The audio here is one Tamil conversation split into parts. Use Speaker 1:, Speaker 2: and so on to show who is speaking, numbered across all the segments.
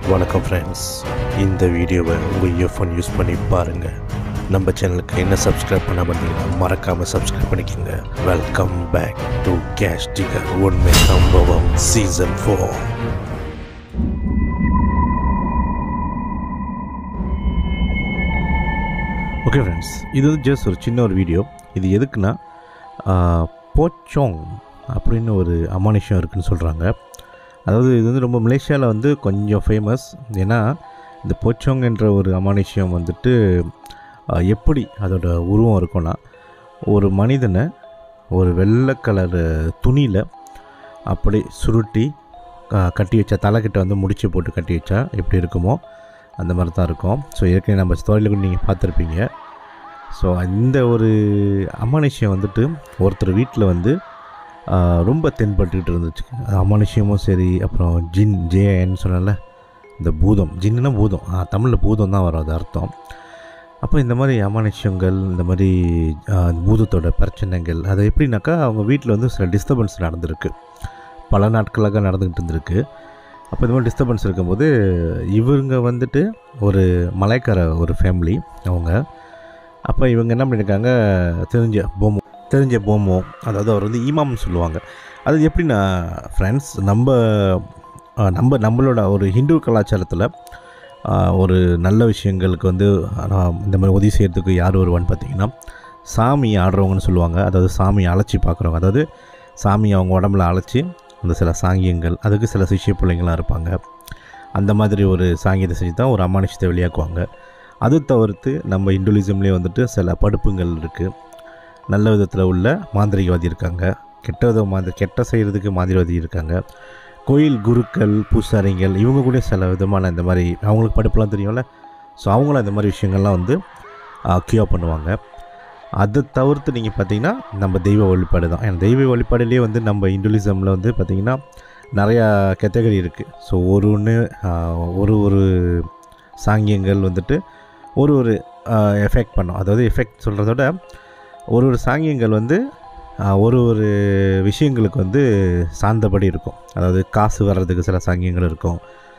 Speaker 1: வணக்கம் ஃப்ரெண்ட்ஸ் இந்த வீடியோவை உங்கள் இயர்ஃபோன் யூஸ் பண்ணி பாருங்கள் நம்ம சேனலுக்கு என்ன சப்ஸ்கிரைப் பண்ண பார்த்தீங்கன்னா மறக்காமல் சப்ஸ்கிரைப் பண்ணிக்கோங்க வெல்கம் பேக் டு கேஷ் டிகர் உண்மை சம்பவம் சீசன் ஃபோர் ஓகே ஃப்ரெண்ட்ஸ் இது வந்து ஜஸ்ட் ஒரு சின்ன ஒரு வீடியோ இது எதுக்குன்னா ஆஹ், போச்சோங் அப்படின்னு ஒரு அமானுஷம் இருக்குன்னு சொல்கிறாங்க அதாவது இது வந்து ரொம்ப மலேசியாவில் வந்து கொஞ்சம் ஃபேமஸ் ஏன்னா இந்த போச்சோங் என்ற ஒரு அமானுஷ்யம் வந்துட்டு ஆஹ், எப்படி அதோட உருவம் இருக்கும்னா ஒரு மனிதனை ஒரு வெள்ளை கலர் துணியில் அப்படி சுருட்டி ஆஹ், கட்டி வச்சா தலைக்கிட்ட வந்து முடிச்சு போட்டு கட்டி வச்சா எப்படி இருக்குமோ அந்த மாதிரி தான் இருக்கும் ஸோ ஏற்கனவே நம்ம ஸ்டோரியில் கூட நீங்கள் பார்த்துருப்பீங்க ஸோ இந்த ஒரு அமானுஷ்யம் வந்துட்டு ஒருத்தர் வீட்டில் வந்து ஆஹ், ரொம்ப தென்பட்டுக்கிட்டு இருந்துச்சு அது அமானுஷ்யமும் சரி அப்புறம் ஜின் ஜேஎன்னு சொன்னல இந்த பூதம் ஜின்னுனா பூதம் தமிழில் பூதம் தான் வரும் அது அர்த்தம் அப்போ இந்த மாதிரி அமானுஷ்யங்கள் இந்த மாதிரி ஆஹ், பூதத்தோட பிரச்சனைகள் அது எப்படின்னாக்கா அவங்க வீட்டில் வந்து சில டிஸ்டர்பன்ஸ் நடந்திருக்கு பல நாட்களாக நடந்துக்கிட்டு இருந்திருக்கு அப்போ இந்த மாதிரி டிஸ்டர்பன்ஸ் இருக்கும்போது இவங்க வந்துட்டு ஒரு மலைக்கார ஒரு ஃபேமிலி அவங்க அப்போ இவங்க என்ன பண்ணியிருக்காங்க தெரிஞ்ச போமோ தெரிஞ்ச போமோ அதாவது அவர் வந்து ஈமாம்னு சொல்லுவாங்க அது எப்படின்னா ஃப்ரெண்ட்ஸ் நம்ம ஆஹ், நம்ம நம்மளோட ஒரு ஹிந்து கலாச்சாரத்தில் ஆஹ், ஒரு நல்ல விஷயங்களுக்கு வந்து ஆஹ், இந்த மாதிரி உதவி செய்கிறதுக்கு யார் வருவான்னு பார்த்தீங்கன்னா சாமி ஆடுறவங்கன்னு சொல்லுவாங்க அதாவது சாமி அழைச்சி பார்க்குறவங்க அதாவது சாமி அவங்க உடம்புல அழைச்சி அந்த சில சாங்கியங்கள் அதுக்கு சில சிஷ்ய பிள்ளைங்களாம் இருப்பாங்க அந்த மாதிரி ஒரு சாங்கியத்தை செஞ்சு தான் ஒரு அமானுஷத்தை வெளியாக்குவாங்க அது தவிர்த்து நம்ம இந்துலிசம்லேயே வந்துட்டு சில படுப்புங்கள் இருக்குது நல்ல விதத்தில் உள்ள மாந்திரிகவாதி இருக்காங்க கெட்ட வித மாந்திரி கெட்ட செய்கிறதுக்கு மாந்திரிவாதி இருக்காங்க கோயில் குருக்கள் பூசாரிகள் இவங்க கூட சில விதமான இந்த மாதிரி அவங்களுக்கு படுப்புலாம் தெரியும்ல ஸோ அவங்களும் இந்த மாதிரி விஷயங்கள்லாம் வந்து க்யூர் பண்ணுவாங்க அதை தவிர்த்து நீங்கள் பார்த்தீங்கன்னா நம்ம தெய்வ வழிபாடு தான் ஏன்னா தெய்வ வழிபாடுலேயே வந்து நம்ம இந்துலிசமில் வந்து பார்த்திங்கன்னா நிறையா கேட்டகரி இருக்குது ஸோ ஒரு ஒன்று ஒரு ஒரு சாங்கியங்கள் வந்துட்டு ஒரு ஒரு எஃபெக்ட் பண்ணும் அதாவது எஃபெக்ட் சொல்கிறத விட ஒரு ஒரு சாங்கியங்கள் வந்து ஆஹ், ஒரு ஒரு விஷயங்களுக்கு வந்து சார்ந்தபடி இருக்கும் அதாவது காசு வர்றதுக்கு சில சாங்கியங்கள் இருக்கும்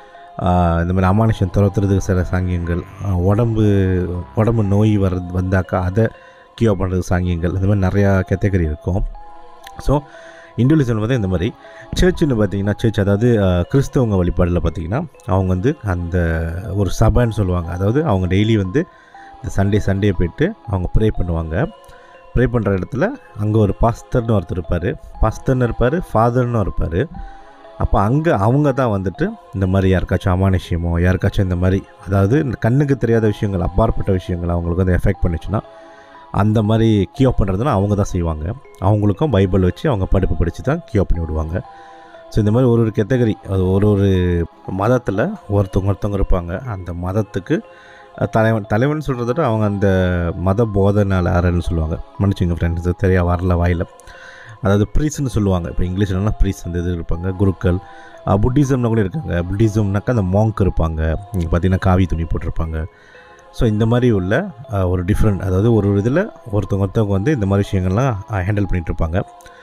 Speaker 1: ஆஹ், இந்த மாதிரி அமானுஷம் துரத்துறதுக்கு சில சாங்கியங்கள் ஆஹ், உடம்பு உடம்பு நோய் வர்றது வந்தாக்கா அதை கியூர் பண்ணுறதுக்கு சாங்கியங்கள் இந்த மாதிரி நிறையா கேட்டகரி இருக்கும் ஸோ இந்துலிசம் வந்து இந்த மாதிரி சர்ச்சுன்னு பார்த்தீங்கன்னா சர்ச் அதாவது ஆஹ், கிறிஸ்தவங்க வழிபாடில் பார்த்தீங்கன்னா அவங்க வந்து அந்த ஒரு சபைன்னு சொல்லுவாங்க அதாவது அவங்க டெய்லி வந்து இந்த சண்டே சண்டே போயிட்டு அவங்க ப்ரே பண்ணுவாங்க ப்ரே பண்ணுற இடத்துல அங்கே ஒரு பாஸ்டர்னு ஒருத்தர் இருப்பார் பாஸ்டர்னு இருப்பார் ஃபாதர்னு இருப்பார் அப்போ அங்கே அவங்க தான் வந்துட்டு இந்த மாதிரி யாருக்காச்சும் அமானுஷ்யமோ யாருக்காச்சும் இந்த மாதிரி அதாவது இந்த கண்ணுக்கு தெரியாத விஷயங்கள் அப்பாற்பட்ட விஷயங்கள் அவங்களுக்கு வந்து எஃபெக்ட் பண்ணுச்சுன்னா அந்த மாதிரி கியூர் பண்ணுறதுனா அவங்க தான் செய்வாங்க அவங்களுக்கும் பைபிள் வச்சு அவங்க படிப்பு படித்து தான் கியூர் பண்ணி விடுவாங்க ஸோ இந்த மாதிரி ஒரு ஒரு கேட்டகரி அது ஒரு ஒரு மதத்தில் ஒருத்தவங்க ஒருத்தவங்க இருப்பாங்க அந்த மதத்துக்கு அஹ், தலைவன் தலைவன் சொல்கிறத விட அவங்க அந்த மத போதனாளர்னு சொல்லுவாங்க மன்னிச்சுங்க ஃப்ரெண்ட்ஸ் தெரியா வரல வாயில் அதாவது ப்ரீஸ்னு சொல்லுவாங்க இப்போ இங்கிலீஷ்லலாம் ப்ரீஸ் அந்த இது இருப்பாங்க குருக்கள் புத்திசம்னா கூட இருக்காங்க புத்திசம்னாக்கா அந்த மாங்க் இருப்பாங்க இங்கே பார்த்தீங்கன்னா காவி துணி போட்டிருப்பாங்க ஸோ இந்த மாதிரி உள்ள அஹ், ஒரு டிஃப்ரெண்ட் அதாவது ஒரு ஒரு இதில் ஒருத்தவங்க ஒருத்தவங்க வந்து இந்த மாதிரி விஷயங்கள்லாம் ஹேண்டில் பண்ணிகிட்டு இருப்பாங்க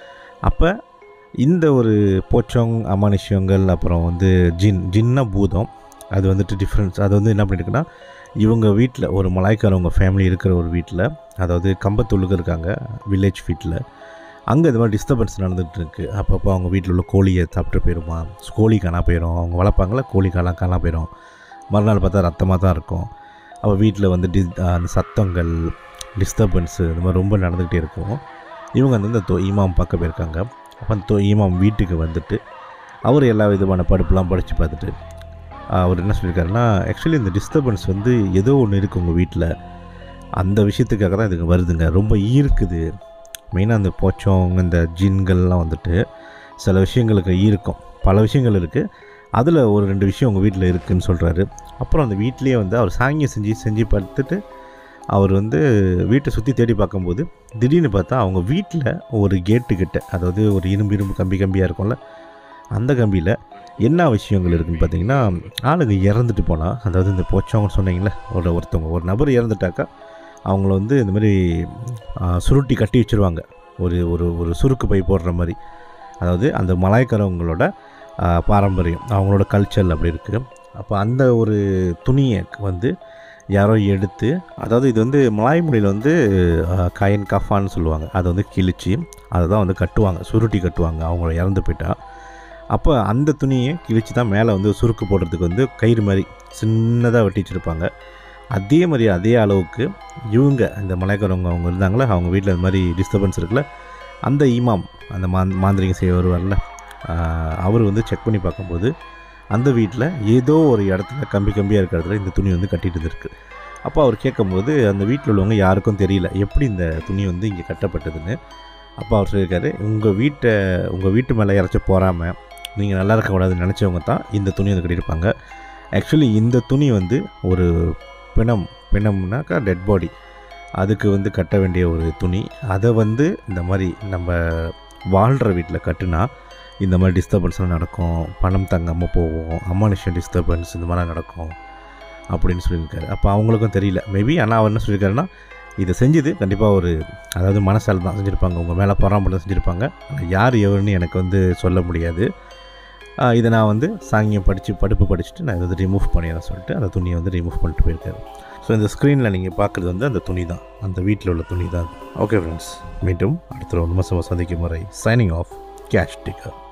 Speaker 1: அப்போ இந்த ஒரு போச்சோங் அமானுஷ்யங்கள் அப்புறம் வந்து ஜின் ஜின்னா பூதம் அது வந்துட்டு டிஃப்ரென்ஸ் அது வந்து என்ன பண்ணியிருக்குன்னா இவங்க வீட்டில் ஒரு மலாய்க்காரவங்க ஃபேமிலி இருக்கிற ஒரு வீட்டில் அதாவது கம்பத்தூளுக்கு இருக்காங்க வில்லேஜ் வீட்டில் அங்கே இந்த மாதிரி டிஸ்டர்பன்ஸ் நடந்துகிட்டு இருக்கு அப்பப்போ அவங்க வீட்டில் உள்ள கோழியை சாப்பிட்டு போயிடுமா கோழி காணா போயிடும் அவங்க வளர்ப்பாங்களே கோழி காணா காணா போயிடும் மறுநாள் பார்த்தா ரத்தமாக தான் இருக்கும் அப்போ வீட்டில் வந்து டி அந்த சத்தங்கள் டிஸ்டர்பன்ஸு இந்த மாதிரி ரொம்ப நடந்துக்கிட்டே இருக்கும் இவங்க வந்து இந்த தொ இமாம் பார்க்க போயிருக்காங்க அப்போ அந்த தொ இமாம் வீட்டுக்கு வந்துட்டு அவர் எல்லா விதமான படுப்புலாம் படித்து பார்த்துட்டு ஆஹ், அவர் என்ன சொல்லியிருக்காருன்னா ஆக்சுவலி இந்த டிஸ்டர்பன்ஸ் வந்து ஏதோ ஒன்று இருக்குது உங்கள் வீட்டில் அந்த விஷயத்துக்காக தான் இதுக்கு வருதுங்க ரொம்ப ஈர்க்குது மெயினாக அந்த போச்சவங்க இந்த ஜின்கள்லாம் வந்துட்டு சில விஷயங்களுக்கு ஈர்க்கும் பல விஷயங்கள் இருக்குது அதில் ஒரு ரெண்டு விஷயம் உங்கள் வீட்டில் இருக்குதுன்னு சொல்கிறாரு அப்புறம் அந்த வீட்லேயே வந்து அவர் சாங்கியம் செஞ்சு செஞ்சு பார்த்துட்டு அவர் வந்து வீட்டை சுற்றி தேடி பார்க்கும்போது திடீர்னு பார்த்தா அவங்க வீட்டில் ஒரு கேட்டுக்கிட்ட அதாவது ஒரு இரும்பு இரும்பு கம்பி கம்பியாக இருக்கும்ல அந்த கம்பியில் என்ன விஷயங்கள் இருக்குன்னு பார்த்தீங்கன்னா ஆளுங்க இறந்துட்டு போனால் அதாவது இந்த போச்சவங்க சொன்னீங்களே ஒரு ஒருத்தவங்க ஒரு நபர் இறந்துட்டாக்கா அவங்கள வந்து இந்த மாதிரி ஆ, சுருட்டி கட்டி வச்சுருவாங்க ஒரு ஒரு ஒரு சுருக்கு பை போடுற மாதிரி அதாவது அந்த மலாய்க்காரவங்களோட ஆ, பாரம்பரியம் அவங்களோட கல்ச்சர் அப்படி இருக்குது அப்போ அந்த ஒரு துணியை வந்து யாரோ எடுத்து அதாவது இது வந்து மலாய் மொழியில் வந்து அஹ், கயன் கஃபான்னு சொல்லுவாங்க அதை வந்து கிழிச்சு அதை தான் வந்து கட்டுவாங்க சுருட்டி கட்டுவாங்க அவங்க இறந்து போயிட்டா அப்போ அந்த துணியை கிழிச்சு தான் மேலே வந்து சுருக்கு போடுறதுக்கு வந்து கயிறு மாதிரி சின்னதாக வெட்டி வச்சுருப்பாங்க அதே மாதிரி அதே அளவுக்கு இவங்க இந்த மலைக்காரவங்க அவங்க இருந்தாங்களே அவங்க வீட்டில் இது மாதிரி டிஸ்டர்பன்ஸ் இருக்குல்ல அந்த இமாம் அந்த மாந் மாந்திரிகம் செய்ய வருவார்ல அவர் வந்து செக் பண்ணி பார்க்கும்போது அந்த வீட்டில் ஏதோ ஒரு இடத்துல கம்பி கம்பியாக இருக்கிற இடத்துல இந்த துணி வந்து கட்டிட்டு இருந்திருக்கு அப்போ அவர் கேட்கும்போது அந்த வீட்டில் உள்ளவங்க யாருக்கும் தெரியல எப்படி இந்த துணி வந்து இங்கே கட்டப்பட்டதுன்னு அப்போ அவர் சொல்லியிருக்காரு உங்கள் வீட்டை உங்கள் வீட்டு மேலே இறச்சி போகாமல் நீங்கள் நல்லா இருக்கக்கூடாதுன்னு நினச்சவங்க தான் இந்த துணி வந்து கட்டியிருப்பாங்க ஆக்சுவலி இந்த துணி வந்து ஒரு பிணம் பிணம்னாக்கா டெட் பாடி அதுக்கு வந்து கட்ட வேண்டிய ஒரு துணி அதை வந்து இந்த மாதிரி நம்ம வாழ்கிற வீட்டில் கட்டுனா இந்த மாதிரி டிஸ்டர்பன்ஸ்லாம் நடக்கும் பணம் தங்காமல் போகும் அமானுஷன் டிஸ்டர்பன்ஸ் இந்த மாதிரிலாம் நடக்கும் அப்படின்னு சொல்லியிருக்காரு அப்போ அவங்களுக்கும் தெரியல மேபி ஆனால் அவர் என்ன சொல்லியிருக்காருன்னா இதை செஞ்சது கண்டிப்பாக ஒரு அதாவது மனசால் தான் செஞ்சுருப்பாங்க உங்கள் மேலே பொறாமல் செஞ்சுருப்பாங்க ஆனால் யார் எவருன்னு எனக்கு வந்து சொல்ல முடியாது ஆஹ் இதை நான் வந்து சாங்கியம் படித்து படிப்பு படிச்சுட்டு நான் இதை வந்து ரிமூவ் பண்ணிடுறேன் சொல்லிட்டு அந்த துணியை வந்து ரிமூவ் பண்ணிட்டு போயிருக்காரு ஸோ இந்த ஸ்க்ரீனில் நீங்கள் பார்க்குறது வந்து அந்த துணி தான் அந்த வீட்டில் உள்ள துணி தான் ஓகே ஃப்ரெண்ட்ஸ் மீண்டும் அடுத்த ஒரு நிமிஷம் சந்திக்கும் முறை சைனிங் ஆஃப் கேஷ் டிக்கர்